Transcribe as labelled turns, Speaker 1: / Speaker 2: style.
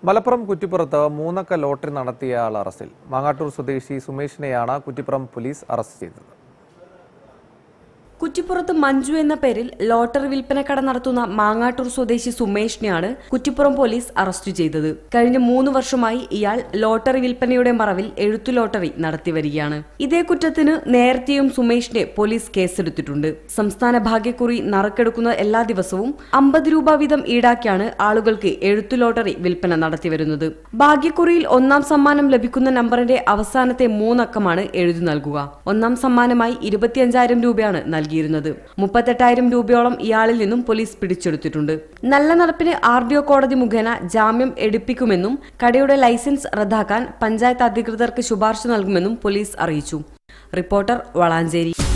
Speaker 1: Malappuram കുറ്റിപ്പുറത്ത് മൂന്നക്ക lottery നടത്തിയ ആൾ അറസ്റ്റിൽ മാങ്ങാട്ടൂർ സ്വദേശി സുമേഷിനെയാണ് കുറ്റിപ്പുറം പോലീസ് അറസ്റ്റ് ചെയ്തത്
Speaker 2: കുറ്റിപ്പുറത്ത് മഞ്ജു എന്ന പേരിൽ ലോട്ടറി വിൽപ്പനക്കട നടത്തുന്ന മാങ്ങാട്ടൂർ സ്വദേശി സുമേഷിനെയാണ് കുറ്റിപ്പുറം പോലീസ് അറസ്റ്റ് ചെയ്തത് കഴിഞ്ഞ മൂന്ന് വർഷമായി ഇയാൾ ലോട്ടറി വിൽപ്പനയുടെ മറവിൽ എഴുത്തു ലോട്ടറി നടത്തിവരികയാണ് ഇതേ കുറ്റത്തിന് നേരത്തെയും സുമേഷിനെ പോലീസ് കേസെടുത്തിട്ടുണ്ട് സംസ്ഥാന ഭാഗ്യക്കുറി നറുക്കെടുക്കുന്ന എല്ലാ ദിവസവും അമ്പത് രൂപ വീതം ഈടാക്കിയാണ് ആളുകൾക്ക് എഴുത്തു ലോട്ടറി വിൽപ്പന നടത്തിവരുന്നത് ഭാഗ്യക്കുറിയിൽ ഒന്നാം സമ്മാനം ലഭിക്കുന്ന നമ്പറിന്റെ അവസാനത്തെ മൂന്നക്കമാണ് എഴുതി നൽകുക ഒന്നാം സമ്മാനമായി ഇരുപത്തിയഞ്ചായിരം രൂപയാണ് നൽകിയിരുന്നത് മുപ്പത്തെട്ടായിരം രൂപയോളം ഇയാളിൽ നിന്നും പോലീസ് പിടിച്ചെടുത്തിട്ടുണ്ട് നല്ല നടപ്പിന് ആർ ഡി ഒ കോടതി മുഖേന ജാമ്യം എടുപ്പിക്കുമെന്നും കടയുടെ ലൈസൻസ് റദ്ദാക്കാൻ പഞ്ചായത്ത് അധികൃതർക്ക് ശുപാർശ നൽകുമെന്നും പോലീസ് അറിയിച്ചു റിപ്പോർട്ടർ വളാഞ്ചേരി